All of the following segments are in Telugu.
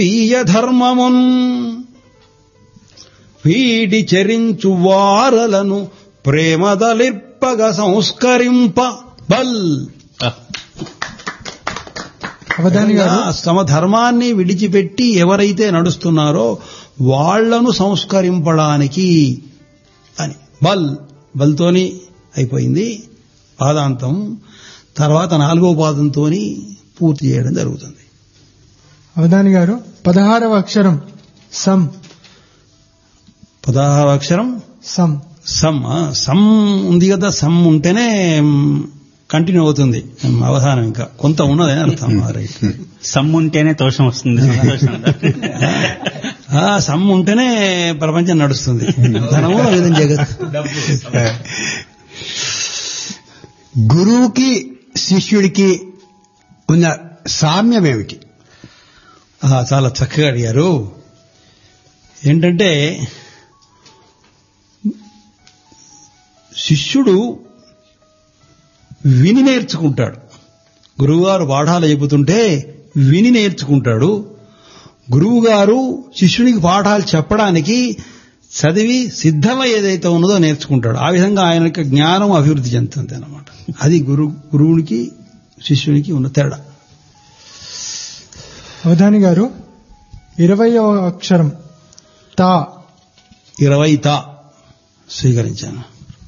ఈయ ధర్మమున్ వీడి చరించు వారలను ప్రేమదలిర్పగ సంస్కరింప బల్ అవధాని గారు తమ ధర్మాన్ని విడిచిపెట్టి ఎవరైతే నడుస్తున్నారో వాళ్లను సంస్కరింపడానికి అని బల్ బల్తోని అయిపోయింది పాదాంతం తర్వాత నాలుగో పాదంతో పూర్తి చేయడం జరుగుతుంది అవధాని గారు పదహారవ అక్షరం సం పదహారు అక్షరం సం సమ్ ఆ, సమ్ ఉంది కదా సమ్ ఉంటేనే కంటిన్యూ అవుతుంది మ్, అవధానం ఇంకా కొంత ఉన్నదని అర్థం ఆ, రైట్ సమ్ము ఉంటేనే తోషం వస్తుంది సంతోషం ఆ, సమ్ ఉంటేనే ప్రపంచం నడుస్తుంది ధనము లేదని జగత్ గురువుకి శిష్యుడికి ఉన్న సామ్యం ఏమిటి ఆ, చాలా చక్కగా అడిగారు ఏంటంటే శిష్యుడు విని నేర్చుకుంటాడు గురువుగారు పాఠాలు చెబుతుంటే విని నేర్చుకుంటాడు గురువుగారు శిష్యునికి పాఠాలు చెప్పడానికి చదివి సిద్ధమై ఏదైతే ఉన్నదో నేర్చుకుంటాడు ఆ విధంగా ఆయన యొక్క జ్ఞానం అభివృద్ధి చెందుతుంది అన్నమాట అది గురు గురువునికి శిష్యునికి ఉన్న తేడా అవధాని గారు ఇరవయవ అక్షరం తా ఇరవై తా స్వీకరించాను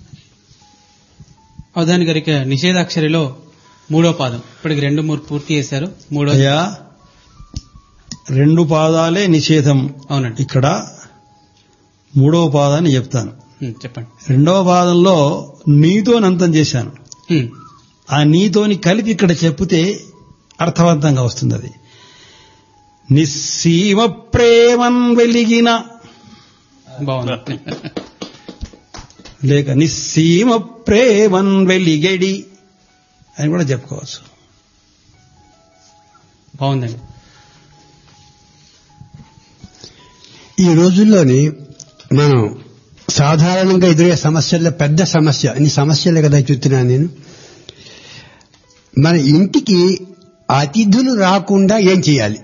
అవధాని గారికి నిషేధాక్షరిలో మూడో పాదం ఇప్పటికి రెండు మూడు పూర్తి చేశారు మూడో అయ్యా రెండు పాదాలే నిషేధం అవునండి ఇక్కడ మూడవ పాదాన్ని చెప్తాను ఉమ్, చెప్పండి రెండవ పాదంలో నీతోని అంతం చేశాను ఉమ్, ఆ నీతోని కలిపి ఇక్కడ చెప్తే అర్థవంతంగా వస్తుంది అది నిస్సీమ ప్రేమన్ వెలిగిన బాగుంది లేక నిస్సీమ ప్రేమన్ వెలిగెడి అని కూడా చెప్పుకోవచ్చు బాగుందండి ఈ రోజుల్లోని మనం సాధారణంగా ఎదురయ్యే సమస్యల్లో పెద్ద సమస్య ఇన్ని సమస్యలే కదా చూస్తున్నాను నేను మన ఇంటికి అతిథులు రాకుండా ఏం చేయాలి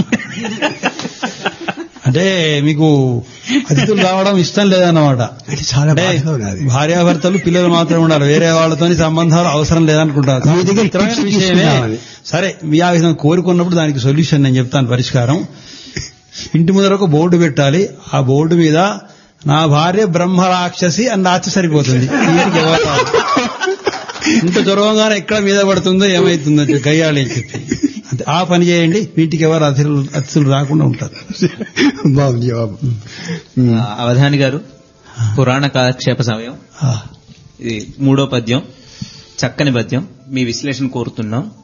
అంటే మీకు అతిథులు రావడం ఇష్టం లేదన్నమాట అంటే చాలా అంటే బాధగా ఉన్నది భార్యాభర్తలు పిల్లలు మాత్రమే ఉండాలి వేరే వాళ్ళతోని సంబంధాలు అవసరం లేదనుకుంటారు మీ దగ్గర చిత్రమైన tips విషయమే తీసుకుందామని. సరే మీ ఆ విధంగా కోరుకున్నప్పుడు దానికి సొల్యూషన్ నేను చెప్తాను పరిష్కారం ఇంటి ముందర ఒక బోర్డు పెట్టాలి ఆ బోర్డు మీద నా భార్య బ్రహ్మ రాక్షసి అని రాచి సరిపోతుంది ఇంటికి ఎవరు రారు. ఇంత జ్వరంగానే ఎక్కడ మీద పడుతుందో ఏమైతుందో చెప్పి గయ్యాలి అని చెప్పి అంతే ఆ పని చేయండి వీటికి ఎవరు అతిథులు అతిథులు రాకుండా ఉంటారు బాగుంది జవాబు ఆ, అవధాని గారు పురాణ కాలక్షేప సమయం ఆ. ఇది మూడో పద్యం చక్కని పద్యం మీ విశ్లేషణ కోరుతున్నాం